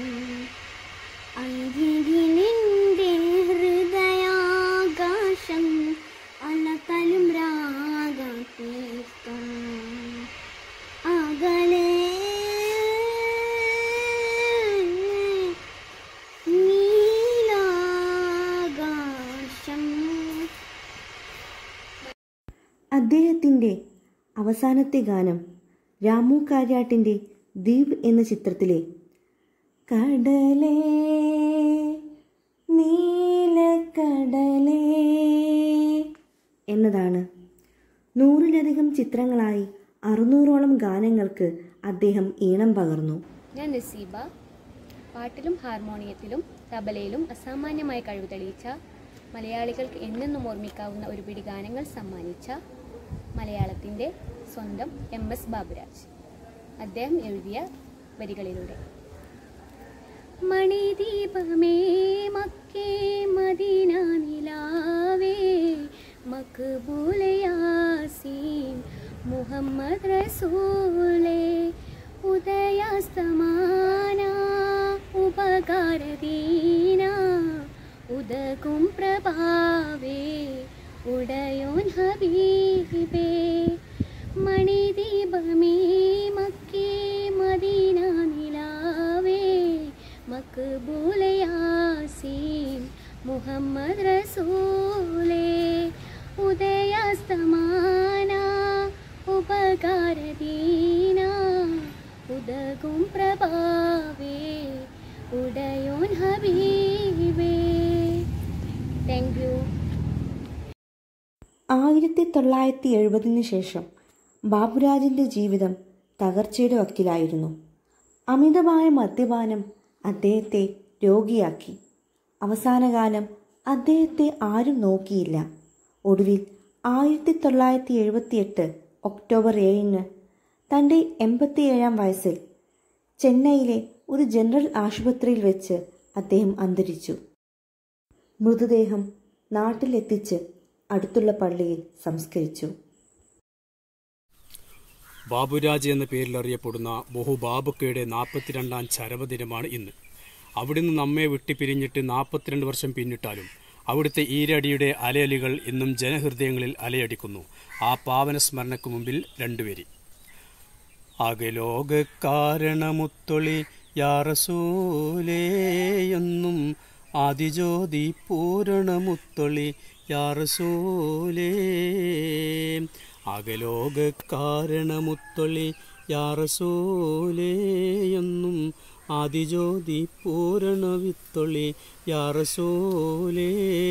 അരികിലിൻ്റെ ഹൃദയാകാശം അലതലും രാഗതീർത്ഥം അകലെ നീലാകാശം അദ്ദേഹത്തിൻ്റെ അവസാനത്തെ ഗാനം രാമു കാര്യാട്ടിൻ്റെ ദ്വീപ് എന്ന ചിത്രത്തിലെ കടലേ നീലക്കടലേ എന്നതാണ് നൂറിലധികം ചിത്രങ്ങളായി അറുന്നൂറോളം ഗാനങ്ങൾക്ക് അദ്ദേഹം ഈണം പകർന്നു ഞാൻ നസീബ പാട്ടിലും ഹാർമോണിയത്തിലും തബലയിലും അസാമാന്യമായ കഴിവ് തെളിയിച്ച മലയാളികൾക്ക് എന്നെന്നും ഓർമ്മിക്കാവുന്ന ഒരു പിടി ഗാനങ്ങൾ സമ്മാനിച്ച മലയാളത്തിൻ്റെ സ്വന്തം എം എസ് ബാബുരാജ് അദ്ദേഹം എഴുതിയ വരികളിലൂടെ മണിദീപമേ മക്കേ മദീന നിലാവേ മക്ബൂലെ യാസീൻ മുഹമ്മദ് റസൂലേ ഉദയാസ്തമാന ഉപകാരദീന ഉദകും പ്രഭാവേ ഉടയോൻ ഹബീബേ മണിദീപമേ മക്കേ മദീന നിലാവേ മക്ബൂലെ യാസീൻ മുഹമ്മദ് റസൂലേ ഉദയാസ്തമാന ഉപകാരദീന ഉദകും പ്രഭാവേ ഉടയോൻ ഹബീബേ താങ്ക് യു ആയിരത്തി തൊള്ളായിരത്തി എഴുപതിന് ശേഷം ബാബുരാജിൻ്റെ ജീവിതം തകർച്ചയുടെ വക്കിലായിരുന്നു അമിതമായ മദ്യപാനം അദ്ദേഹത്തെ രോഗിയാക്കി അവസാനകാലം അദ്ദേഹത്തെ ആരും നോക്കിയില്ല ഒടുവിൽ ആയിരത്തി തൊള്ളായിരത്തി എഴുപത്തിയെട്ട് ഒക്ടോബർ ഏഴിന് തൻ്റെ എൺപത്തിയേഴാം വയസ്സിൽ ചെന്നൈയിലെ ഒരു ജനറൽ ആശുപത്രിയിൽ വെച്ച് അദ്ദേഹം അന്തരിച്ചു മൃതദേഹം നാട്ടിലെത്തിച്ച് അടുത്തുള്ള പള്ളിയിൽ സംസ്കരിച്ചു ബാബുരാജ് എന്ന പേരിൽ അറിയപ്പെടുന്ന ബഹുബാബുക്കയുടെ നാൽപ്പത്തിരണ്ടാം ചരമദിനമാണ് ഇന്ന് അവിടുന്ന് നമ്മെ വിട്ടുപിരിഞ്ഞിട്ട് നാൽപ്പത്തിരണ്ട് വർഷം പിന്നിട്ടാലും അവിടുത്തെ ഈരടിയുടെ അലയലികൾ ഇന്നും ജനഹൃദയങ്ങളിൽ അലയടിക്കുന്നു ആ പാവന സ്മരണയ്ക്ക് മുമ്പിൽ രണ്ടുപേരി അകലോക കാരണമുത്തൊളി യാറസൂലേയെന്നും ആദിജ്യോതി പൂരണമുത്തൊളി യാറസൂലേ അകലോക കാരണമുത്തൊളി യാറസൂലേയെന്നും ആദിജ്യോതി പൂരണവിത്തൊളി യാറസൂലേ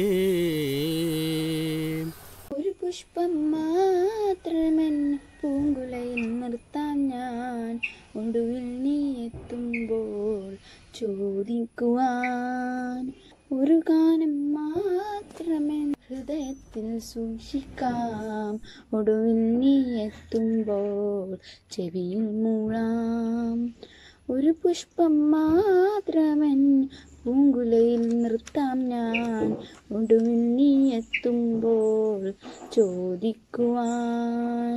ഒരു പുഷ്പം മാത്രമൻ പൂങ്കുലയിൽ നിർത്താൻ ഞാൻ ഒടുവിൽ നീ എത്തുമ്പോൾ ചോദിക്കുവാൻ ഒരു ഗാനം മാത്രമേ ഹൃദയത്തിൽ സൂക്ഷിക്കാം ഒടുവിൽ നീ എത്തുമ്പോൾ ചെവിയിൽ മൂളാം ഒരു പുഷ്പം മാത്രമൻ പൂങ്കുലയിൽ നിർത്താം ഞാൻ ഒടുവിൽ നീ എത്തുമ്പോൾ ചോദിക്കുവാൻ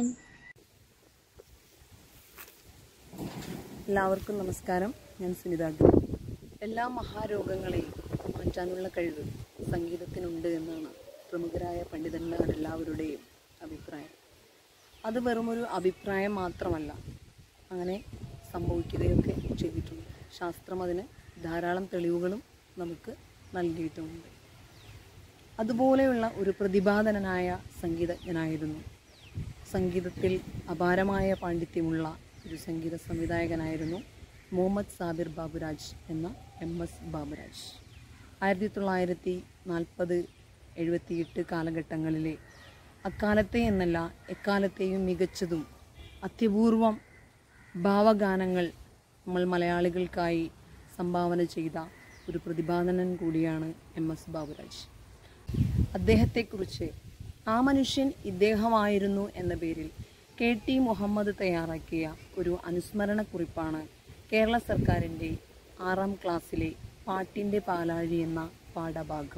എല്ലാവർക്കും നമസ്കാരം ഞാൻ സുനിത എല്ലാ മഹാരോഗങ്ങളെയും മാറ്റാനുള്ള കഴിവ് സംഗീതത്തിനുണ്ട് എന്നാണ് പ്രമുഖരായ പണ്ഡിതന്മാരെല്ലാവരുടെയും അഭിപ്രായം അത് വെറുമൊരു അഭിപ്രായം മാത്രമല്ല അങ്ങനെ സംഭവിക്കുകയൊക്കെ ചെയ്തിട്ടുണ്ട് ശാസ്ത്രം അതിന് ധാരാളം തെളിവുകളും നമുക്ക് നൽകിയിട്ടുമുണ്ട് അതുപോലെയുള്ള ഒരു പ്രതിപാദനനായ സംഗീതജ്ഞനായിരുന്നു സംഗീതത്തിൽ അപാരമായ പാണ്ഡിത്യമുള്ള ഒരു സംഗീത സംവിധായകനായിരുന്നു മുഹമ്മദ് സാബിർ ബാബുരാജ് എന്ന എം എസ് ബാബുരാജ് ആയിരത്തി തൊള്ളായിരത്തി നാൽപ്പത് എഴുപത്തിയെട്ട് കാലഘട്ടങ്ങളിലെ അക്കാലത്തെ എന്നല്ല എക്കാലത്തെയും മികച്ചതും അത്യപൂർവം ഭാവഗാനങ്ങൾ നമ്മൾ മലയാളികൾക്കായി സംഭാവന ചെയ്ത ഒരു പ്രതിപാദനൻ കൂടിയാണ് എം എസ് ബാബുരാജ് അദ്ദേഹത്തെക്കുറിച്ച് ആ മനുഷ്യൻ ഇദ്ദേഹമായിരുന്നു എന്ന പേരിൽ കെ ടി മുഹമ്മദ് തയ്യാറാക്കിയ ഒരു അനുസ്മരണ കുറിപ്പാണ് കേരള സർക്കാരിൻ്റെ ആറാം ക്ലാസ്സിലെ പാട്ടിൻ്റെ പാലാഴി എന്ന പാഠഭാഗം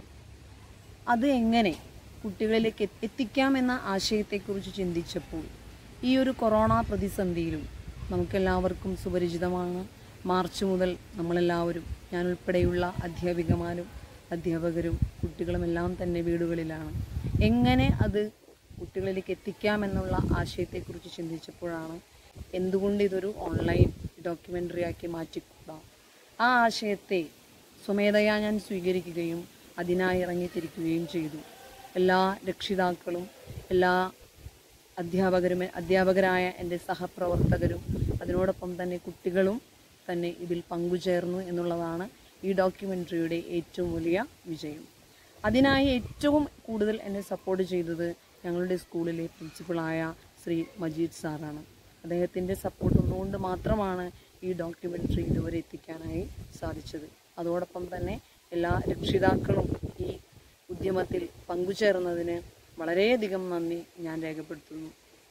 അത് എങ്ങനെ കുട്ടികളിലേക്ക് എത്തി- എത്തിക്കാമെന്ന ആശയത്തെക്കുറിച്ച് ചിന്തിച്ചപ്പോൾ ഈ ഒരു കൊറോണ പ്രതിസന്ധിയിലും നമുക്കെല്ലാവർക്കും സുപരിചിതമാണ് മാർച്ച് മുതൽ നമ്മളെല്ലാവരും ഞാൻ ഉൾപ്പെടെയുള്ള അധ്യാപികമാരും അധ്യാപകരും കുട്ടികളും എല്ലാം തന്നെ വീടുകളിലാണ് എങ്ങനെ അത് കുട്ടികളിലേക്ക് എത്തിക്കാമെന്നുള്ള ആശയത്തെക്കുറിച്ച് ചിന്തിച്ചപ്പോഴാണ് എന്തുകൊണ്ട് ഇതൊരു ഓൺലൈൻ ഡോക്യുമെൻ്ററി ആക്കി മാറ്റിക്കൂടാ ആ ആശയത്തെ സ്വമേധയാ ഞാൻ സ്വീകരിക്കുകയും അതിനായി ഇറങ്ങിത്തിരിക്കുകയും ചെയ്തു എല്ലാ രക്ഷിതാക്കളും എല്ലാ അധ്യാപകരും അധ്യാപകരായ എൻ്റെ സഹപ്രവർത്തകരും അതിനോടൊപ്പം തന്നെ കുട്ടികളും തന്നെ ഇതിൽ പങ്കുചേർന്നു എന്നുള്ളതാണ് ഈ ഡോക്യുമെൻ്ററിയുടെ ഏറ്റവും വലിയ വിജയം അതിനായി ഏറ്റവും കൂടുതൽ എന്നെ സപ്പോർട്ട് ചെയ്തത് ഞങ്ങളുടെ സ്കൂളിലെ പ്രിൻസിപ്പളായ ശ്രീ മജീദ് സാറാണ് അദ്ദേഹത്തിൻ്റെ സപ്പോർട്ട് ഒന്നുകൊണ്ട് മാത്രമാണ് ഈ ഡോക്യുമെൻ്ററി ഇതുവരെ എത്തിക്കാനായി സാധിച്ചത് അതോടൊപ്പം തന്നെ എല്ലാ രക്ഷിതാക്കളും ഈ ഉദ്യമത്തിൽ പങ്കുചേർന്നതിന് വളരെയധികം നന്ദി ഞാൻ രേഖപ്പെടുത്തുന്നു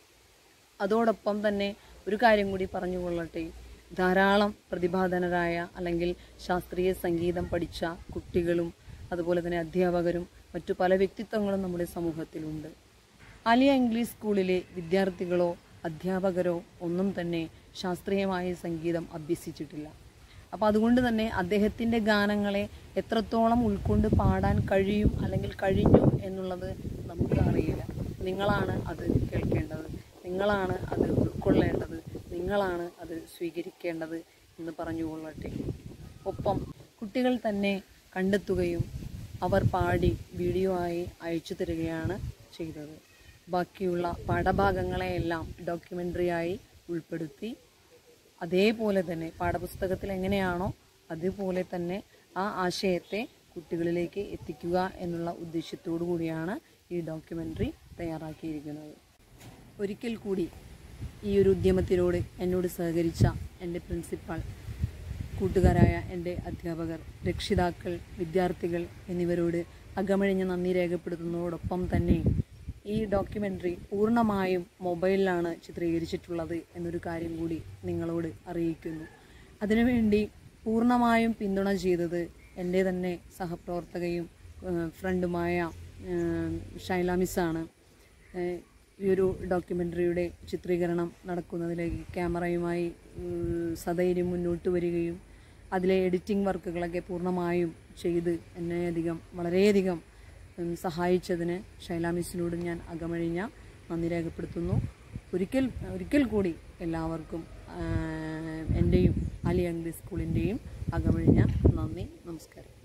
അതോടൊപ്പം തന്നെ ഒരു കാര്യം കൂടി പറഞ്ഞുകൊള്ളട്ടെ ധാരാളം പ്രതിഭാധനരായ അല്ലെങ്കിൽ ശാസ്ത്രീയ സംഗീതം പഠിച്ച കുട്ടികളും അതുപോലെ തന്നെ അധ്യാപകരും മറ്റു പല വ്യക്തിത്വങ്ങളും നമ്മുടെ സമൂഹത്തിലുണ്ട് ആലിയ ഇംഗ്ലീഷ് സ്കൂളിലെ വിദ്യാർത്ഥികളോ അധ്യാപകരോ ഒന്നും തന്നെ ശാസ്ത്രീയമായ സംഗീതം അഭ്യസിച്ചിട്ടില്ല അപ്പോൾ അതുകൊണ്ട് തന്നെ അദ്ദേഹത്തിൻ്റെ ഗാനങ്ങളെ എത്രത്തോളം ഉൾക്കൊണ്ട് പാടാൻ കഴിയും അല്ലെങ്കിൽ കഴിഞ്ഞു എന്നുള്ളത് നമുക്ക് അറിയില്ല നിങ്ങളാണ് അത് കേൾക്കേണ്ടത് നിങ്ങളാണ് അത് ഉൾക്കൊള്ളേണ്ടത് നിങ്ങളാണ് അത് സ്വീകരിക്കേണ്ടത് എന്ന് പറഞ്ഞുകൊള്ളട്ടെ ഒപ്പം കുട്ടികൾ തന്നെ കണ്ടെത്തുകയും അവർ പാടി വീഡിയോ ആയി അയച്ചു തരികയാണ് ചെയ്തത് ബാക്കിയുള്ള പാഠഭാഗങ്ങളെയെല്ലാം ഡോക്യുമെൻ്ററിയായി ഉൾപ്പെടുത്തി അതേപോലെ തന്നെ പാഠപുസ്തകത്തിൽ എങ്ങനെയാണോ അതുപോലെ തന്നെ ആ ആശയത്തെ കുട്ടികളിലേക്ക് എത്തിക്കുക എന്നുള്ള ഉദ്ദേശത്തോടു കൂടിയാണ് ഈ ഡോക്യുമെൻ്ററി തയ്യാറാക്കിയിരിക്കുന്നത് ഒരിക്കൽ കൂടി ഈ ഒരു ഉദ്യമത്തിനോട് എന്നോട് സഹകരിച്ച എൻ്റെ പ്രിൻസിപ്പാൾ കൂട്ടുകാരായ എൻ്റെ അധ്യാപകർ രക്ഷിതാക്കൾ വിദ്യാർത്ഥികൾ എന്നിവരോട് അകമഴിഞ്ഞ നന്ദി രേഖപ്പെടുത്തുന്നതോടൊപ്പം തന്നെ ഈ ഡോക്യുമെൻ്ററി പൂർണ്ണമായും മൊബൈലിലാണ് ചിത്രീകരിച്ചിട്ടുള്ളത് എന്നൊരു കാര്യം കൂടി നിങ്ങളോട് അറിയിക്കുന്നു അതിനുവേണ്ടി പൂർണ്ണമായും പിന്തുണ ചെയ്തത് എൻ്റെ തന്നെ സഹപ്രവർത്തകയും ഏഹ് ഫ്രണ്ടുമായ ഏഹ് ഷൈല മിസ്സാണ് ഏഹ് ഈ ഒരു ഡോക്യുമെൻ്ററിയുടെ ചിത്രീകരണം നടക്കുന്നതിലേക്ക് ക്യാമറയുമായി ഉം, സധൈര്യം മുന്നോട്ട് വരികയും അതിലെ എഡിറ്റിംഗ് വർക്കുകളൊക്കെ പൂർണ്ണമായും ചെയ്ത് എന്നെ അധികം വളരെയധികം ഉം, സഹായിച്ചതിന് ഷൈല മിസ്സിനോട് ഞാൻ അകമഴിഞ്ഞ നന്ദി രേഖപ്പെടുത്തുന്നു ഒരിക്കൽ ഒരിക്കൽ കൂടി എല്ലാവർക്കും ആ, എൻ്റെയും അലി അംഗ്ലീഷ് സ്കൂളിൻ്റെയും അകമഴിഞ്ഞ നന്ദി നമസ്കാരം